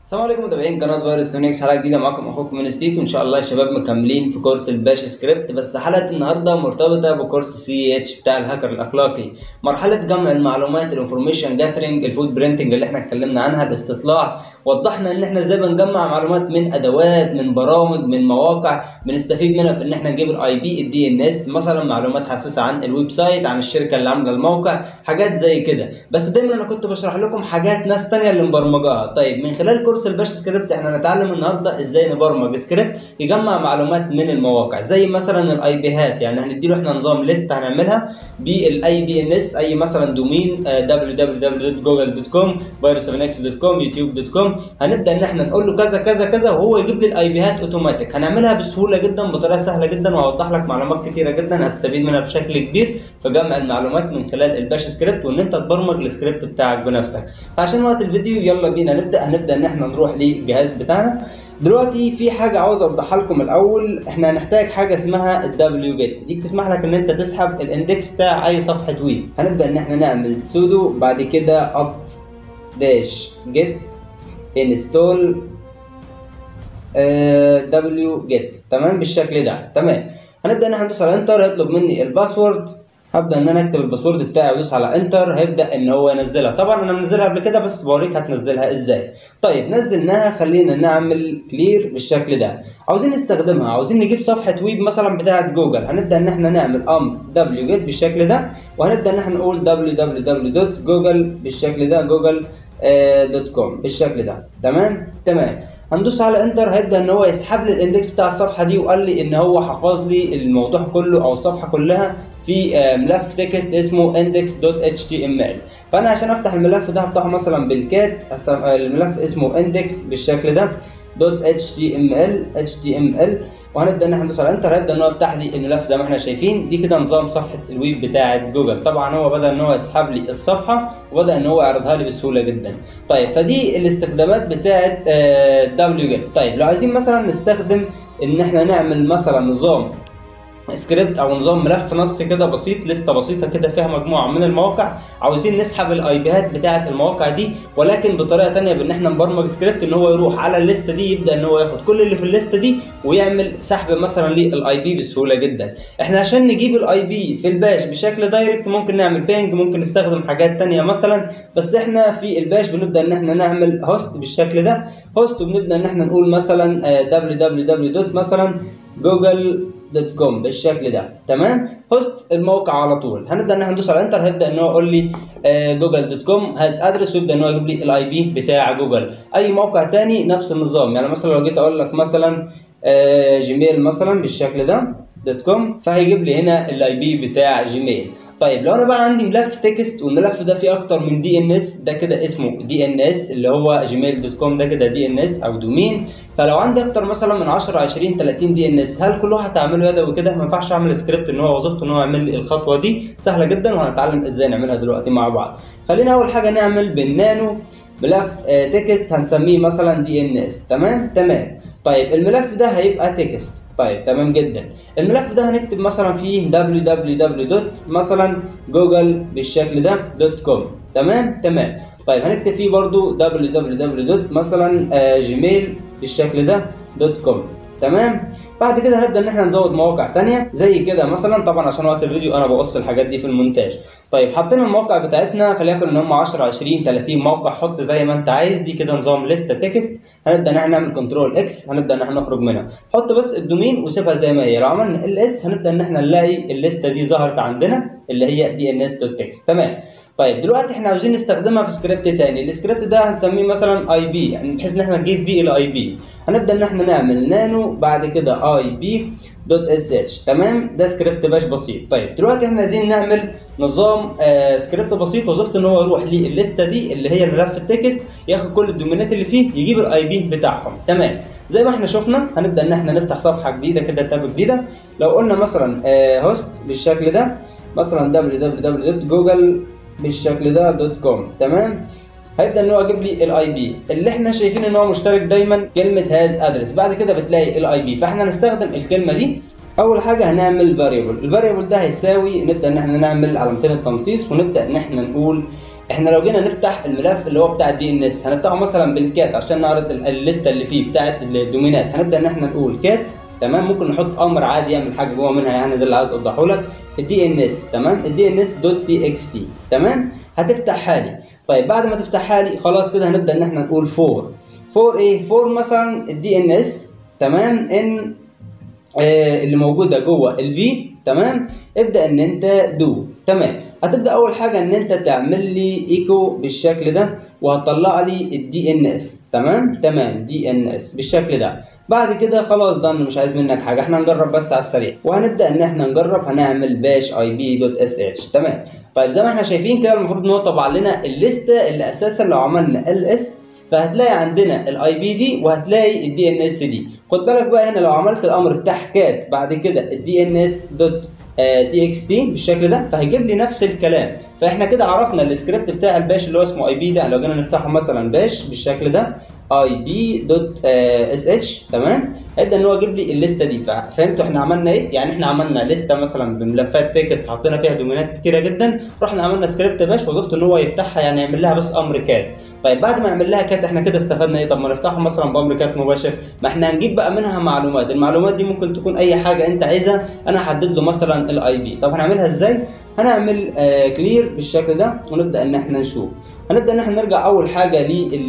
السلام عليكم متابعين قناه فيروس يونكس حلقه جديده معاكم اخوكم من ستيك وان شاء الله يا شباب مكملين في كورس الباش سكريبت بس حلقه النهارده مرتبطه بكورس سي اتش بتاع الهاكر الاخلاقي مرحله جمع المعلومات الانفورميشن جاثرنج الفود برينتنج اللي احنا اتكلمنا عنها الاستطلاع وضحنا ان احنا ازاي بنجمع معلومات من ادوات من برامج من مواقع بنستفيد منها في ان احنا نجيب الاي بي الدي ان اس مثلا معلومات حساسه عن الويب سايت عن الشركه اللي عامله الموقع حاجات زي كده بس دايما انا كنت بشرح لكم حاجات ناس تانية اللي مبرمجاها طيب من خلال كورس الباش سكريبت احنا هنتعلم النهارده ازاي نبرمج سكريبت يجمع معلومات من المواقع زي مثلا الاي بيهات يعني هنديله احنا نظام ليست هنعملها بالاي دي ان اس اي مثلا دومين www.google.com virus7x.com youtube.com هنبدا ان احنا نقول له كذا كذا كذا وهو يجيب لي الاي بيهات اوتوماتيك هنعملها بسهوله جدا بطريقه سهله جدا وهوضح لك معلومات كتيره جدا هتستفيد منها بشكل كبير في جمع المعلومات من خلال الباش سكريبت وان انت تبرمج السكريبت بتاعك بنفسك فعشان وقت الفيديو يلا بينا نبدا هنبدا ان احنا نروح للجهاز بتاعنا دلوقتي في حاجه عاوز اوضحها لكم الاول احنا هنحتاج حاجه اسمها الدبليو جيت دي بتسمح لك ان انت تسحب الاندكس بتاع اي صفحه ويب هنبدا ان احنا نعمل سودو بعد كده اب داش جيت انستول دبليو جيت تمام بالشكل ده تمام هنبدا ان احنا ندوس على انتر هيطلب مني الباسورد هبدا ان انا اكتب الباسورد بتاعي وادوس على انتر هيبدا ان هو ينزلها طبعا انا منزلها قبل كده بس بوريك هتنزلها ازاي طيب نزلناها خلينا نعمل كلير بالشكل ده عاوزين نستخدمها عاوزين نجيب صفحه ويب مثلا بتاعه جوجل هنبدا ان احنا نعمل امر دبليو جيت بالشكل ده وهنبدا ان احنا نقول www.google بالشكل ده جوجل دوت كوم بالشكل ده تمام تمام هندوس على انتر هيبدا ان هو يسحب لي الاندكس بتاع الصفحه دي وقال لي ان هو حفظ لي الموضوع كله او الصفحه كلها في ملف تكست اسمه index.html فانا عشان افتح الملف ده هفتحه مثلا بالكات الملف اسمه index بالشكل ده .html html وهنبدا ان احنا ندوس على انتر هيبدا ان هو يفتح لي الملف زي ما احنا شايفين دي كده نظام صفحه الويب بتاعه جوجل طبعا هو بدا ان هو يسحب لي الصفحه وبدا ان هو يعرضها لي بسهوله جدا طيب فدي الاستخدامات بتاعه دبليو جيت طيب لو عايزين مثلا نستخدم ان احنا نعمل مثلا نظام سكريبت او نظام ملف نص كده بسيط لسته بسيطه كده فيها مجموعه من المواقع عاوزين نسحب الاي بيهات بتاعه المواقع دي ولكن بطريقه ثانيه بان احنا نبرمج سكريبت ان هو يروح على الليسته دي يبدا ان هو ياخد كل اللي في الليسته دي ويعمل سحب مثلا للاي بي بسهوله جدا احنا عشان نجيب الاي بي في الباش بشكل دايركت ممكن نعمل بينج ممكن نستخدم حاجات ثانيه مثلا بس احنا في الباش بنبدا ان احنا نعمل هوست بالشكل ده هوست وبنبدا ان احنا نقول مثلا www. مثلا جوجل دوت كوم بالشكل ده تمام هوست الموقع على طول هنبدا ان احنا ندوس على انتر هيبدا ان هو يقول لي جوجل دوت كوم هاز ادرس ويبدا ان هو يجيب لي الاي بي بتاع جوجل اي موقع تاني نفس النظام يعني مثلا لو جيت اقول لك مثلا آه جيميل مثلا بالشكل ده دوت كوم فهيجيب لي هنا الاي بي بتاع جيميل طيب لو انا بقى عندي ملف تكست والملف ده فيه اكتر من دي ان اس ده كده اسمه دي ان اس اللي هو جيميل دوت كوم ده كده دي ان اس او دومين فلو عندي اكتر مثلا من 10 20 30 دي ان اس هل كل واحد هعمله يدوي كده ما ينفعش اعمل سكريبت ان هو وظيفته ان هو يعمل لي الخطوه دي سهله جدا وهنتعلم ازاي نعملها دلوقتي مع بعض خلينا اول حاجه نعمل بالنانو ملف تكست هنسميه مثلا دي ان اس تمام تمام طيب الملف ده هيبقى تكست طيب تمام جدا الملف ده هنكتب مثلا فيه www. مثلا جوجل بالشكل ده دوت كوم تمام تمام طيب هنكتب فيه برضو www. مثلا جيميل بالشكل ده دوت كوم تمام بعد كده هنبدا ان احنا نزود مواقع تانية زي كده مثلا طبعا عشان وقت الفيديو انا بقص الحاجات دي في المونتاج طيب حطينا المواقع بتاعتنا فليكن ان هم 10 20 30 موقع حط زي ما انت عايز دي كده نظام لسته تكست هنبدا ان احنا نعمل كنترول اكس هنبدا ان احنا نخرج منها حط بس الدومين وسيبها زي ما هي لو عملنا ال اس هنبدا ان احنا نلاقي الليسته دي ظهرت عندنا اللي هي دي ان اس دوت تكست تمام طيب دلوقتي احنا عاوزين نستخدمها في سكريبت تاني السكريبت ده هنسميه مثلا اي بي يعني بحيث ان احنا نجيب بيه الاي بي هنبدا ان احنا نعمل نانو بعد كده اي بي دوت اس اتش تمام ده سكريبت باش بسيط طيب دلوقتي احنا عايزين نعمل نظام آه سكريبت بسيط وظيفته ان هو يروح للليسته دي اللي هي ملف التكست ياخد كل الدومينات اللي فيه يجيب الاي بي بتاعهم تمام زي ما احنا شفنا هنبدا ان احنا نفتح صفحه جديده كده تاب جديده لو قلنا مثلا آه هوست بالشكل ده مثلا www.google بالشكل ده دوت كوم تمام هيبدا ان هو يجيب لي الاي بي اللي احنا شايفين ان هو مشترك دايما كلمه هاز ادرس بعد كده بتلاقي الاي بي فاحنا هنستخدم الكلمه دي اول حاجه هنعمل فاريبل الفاريبل ده هيساوي نبدا ان احنا نعمل علامتين التنصيص ونبدا ان احنا نقول احنا لو جينا نفتح الملف اللي هو بتاع الدي ان اس هنفتحه مثلا بالكات عشان نعرض ال- الليسته اللي فيه بتاعه الدومينات هنبدا ان احنا نقول كات تمام ممكن نحط امر عادي يعمل حاجه جوه منها يعني ده اللي عايز اوضحه لك الدي ان اس تمام الدي ان اس دوت تي اكس تي تمام هتفتحها لي طيب بعد ما تفتحها لي خلاص كده هنبدا ان احنا نقول فور فور ايه فور مثلا الدي ان اس تمام ان آه اللي موجوده جوه الفي تمام ابدا ان انت دو تمام هتبدا اول حاجه ان انت تعمل لي ايكو بالشكل ده وهتطلع لي الدي ان اس تمام تمام دي ان اس بالشكل ده بعد كده خلاص ده انا مش عايز منك حاجه احنا هنجرب بس على السريع وهنبدا ان احنا نجرب هنعمل باش اي بي دوت اس اتش تمام طيب زي ما احنا شايفين كده المفروض ان هو طبع لنا الليسته اللي اساسا لو عملنا ال اس فهتلاقي عندنا الاي بي دي وهتلاقي الدي ان اس دي خد بالك بقى هنا لو عملت الامر تحكات بعد كده الدي ان اس دوت تي اكس تي بالشكل ده فهيجيب لي نفس الكلام فاحنا كده عرفنا السكريبت بتاع الباش اللي هو اسمه اي بي ده لو جينا نفتحه مثلا باش بالشكل ده اي بي دوت اس اتش تمام هيبدا ان هو يجيب لي الليسته دي فهمتوا احنا عملنا ايه يعني احنا عملنا لسته مثلا بملفات تكست حطينا فيها دومينات كتيره جدا رحنا عملنا سكريبت باش وظيفته ان هو يفتحها يعني يعمل لها بس امر كات طيب بعد ما يعمل لها كات احنا كده استفدنا ايه طب ما نفتحه مثلا بامر كات مباشر ما احنا هنجيب بقى منها معلومات المعلومات دي ممكن تكون اي حاجه انت عايزها انا هحدد له مثلا الاي بي طب هنعملها ازاي هنعمل آه كلير بالشكل ده ونبدا ان احنا نشوف هنبدا ان احنا نرجع اول حاجه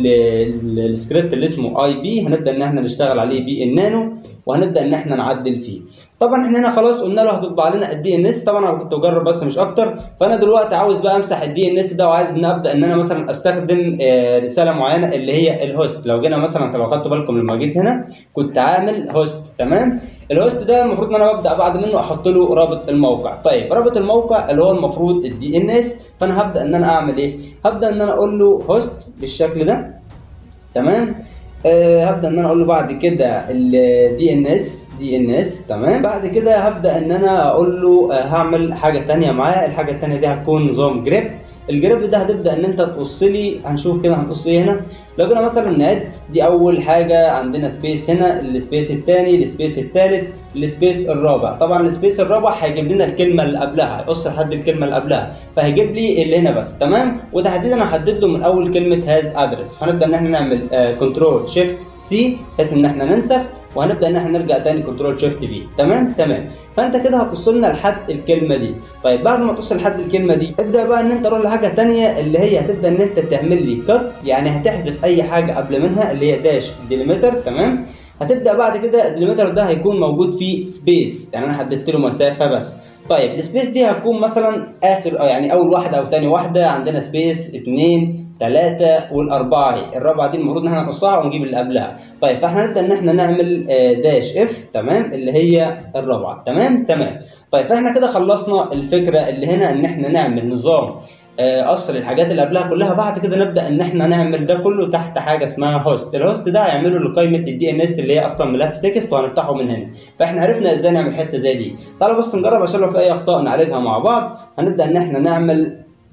للسكريبت اللي اسمه اي بي هنبدا ان احنا نشتغل عليه بي النانو وهنبدا ان احنا نعدل فيه طبعا احنا هنا خلاص قلنا له هتطبع لنا الدي ان اس طبعا انا كنت بجرب بس مش اكتر فانا دلوقتي عاوز بقى امسح الدي ان اس ده وعايز ان ابدا ان انا مثلا استخدم آه رساله معينه اللي هي الهوست لو جينا مثلا لو خدتوا بالكم لما جيت هنا كنت عامل هوست تمام الهوست ده المفروض ان انا ببدا بعد منه احط له رابط الموقع طيب رابط الموقع اللي هو المفروض الدي ان اس فانا هبدا ان انا اعمل ايه هبدا ان انا اقول له هوست بالشكل ده تمام أه هبدا ان انا اقول له بعد كده الدي ان اس دي ان اس تمام بعد كده هبدا ان انا اقول له أه هعمل حاجه ثانيه معاه الحاجه الثانيه دي هتكون نظام جريب الجريب ده هتبدا ان انت تقص لي هنشوف كده هنقص ايه هنا لو جينا مثلا نعد دي اول حاجه عندنا سبيس هنا السبيس الثاني السبيس الثالث السبيس الرابع طبعا السبيس الرابع هيجيب لنا الكلمه اللي قبلها هيقص لحد الكلمه اللي قبلها فهيجيب لي اللي هنا بس تمام وتحديدا انا هحدد له من اول كلمه هاز ادرس فهنبدا ان احنا نعمل كنترول شيفت سي بحيث ان احنا ننسخ وهنبدا ان احنا نرجع تاني كنترول شيفت في تمام تمام فانت كده هتوصل لنا لحد الكلمه دي طيب بعد ما توصل لحد الكلمه دي ابدا بقى ان انت تروح لحاجه تانية اللي هي هتبدا ان انت تعمل لي كات يعني هتحذف اي حاجه قبل منها اللي هي داش ديليمتر تمام هتبدا بعد كده الديليمتر ده هيكون موجود فيه سبيس يعني انا حددت له مسافه بس طيب السبيس دي هتكون مثلا اخر يعني اول واحده او ثاني واحده عندنا سبيس اثنين ثلاثة والأربعة الرابعة دي المفروض إن احنا نقصها ونجيب اللي قبلها، طيب فاحنا نبدأ إن احنا نعمل داش اف تمام اللي هي الرابعة، تمام؟ تمام، طيب فاحنا كده خلصنا الفكرة اللي هنا إن احنا نعمل نظام قصر الحاجات اللي قبلها كلها بعد كده نبدا ان احنا نعمل ده كله تحت حاجه اسمها هوست الهوست ده هيعمله لقائمه الدي ان اس اللي هي اصلا ملف تكست وهنفتحه من هنا فاحنا عرفنا ازاي نعمل حته زي دي تعالوا بس نجرب عشان لو في اي اخطاء نعالجها مع بعض هنبدا ان احنا نعمل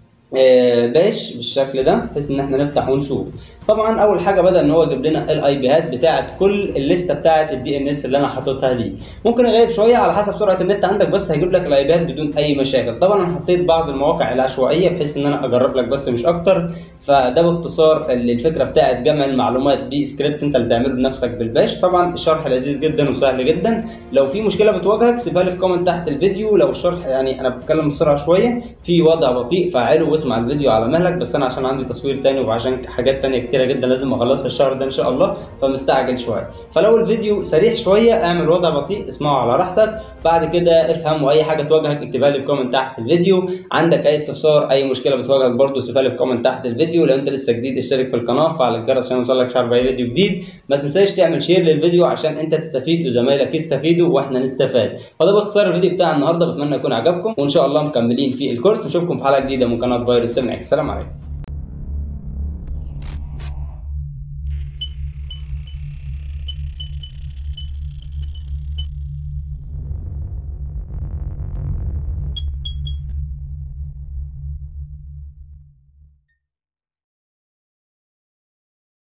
باش بالشكل ده بحيث ان احنا نفتح ونشوف طبعا اول حاجه بدا ان هو يجيب لنا الاي بيات بتاعه كل الليسته بتاعه الدي ان اس اللي انا حاططها دي ممكن يغيب شويه على حسب سرعه النت عندك بس هيجيب لك الاي بيات بدون اي مشاكل طبعا انا حطيت بعض المواقع العشوائيه بحيث ان انا اجرب لك بس مش اكتر فده باختصار الفكره بتاعه جمع المعلومات بسكريبت انت اللي تعمله بنفسك بالباش طبعا الشرح لذيذ جدا وسهل جدا لو في مشكله بتواجهك سيبها لي في كومنت تحت الفيديو لو الشرح يعني انا بتكلم بسرعه شويه في وضع بطيء فعله واسمع الفيديو على مهلك بس انا عشان عندي تصوير تاني وعشان حاجات تانية كتيره جدا لازم اخلصها الشهر ده ان شاء الله فمستعجل شويه فلو الفيديو سريع شويه اعمل وضع بطيء اسمعه على راحتك بعد كده افهم واي حاجه تواجهك اكتبها لي في كومنت تحت الفيديو عندك اي استفسار اي مشكله بتواجهك برضه سيبها لي في كومنت تحت الفيديو لو انت لسه جديد اشترك في القناه فعل الجرس عشان يوصلك شهر باي فيديو جديد ما تنساش تعمل شير للفيديو عشان انت تستفيد وزمايلك يستفيدوا واحنا نستفاد فده باختصار الفيديو بتاع النهارده بتمنى يكون عجبكم وان شاء الله مكملين في الكورس نشوفكم في حلقه جديده من قناه فيروس 7 السلام عليكم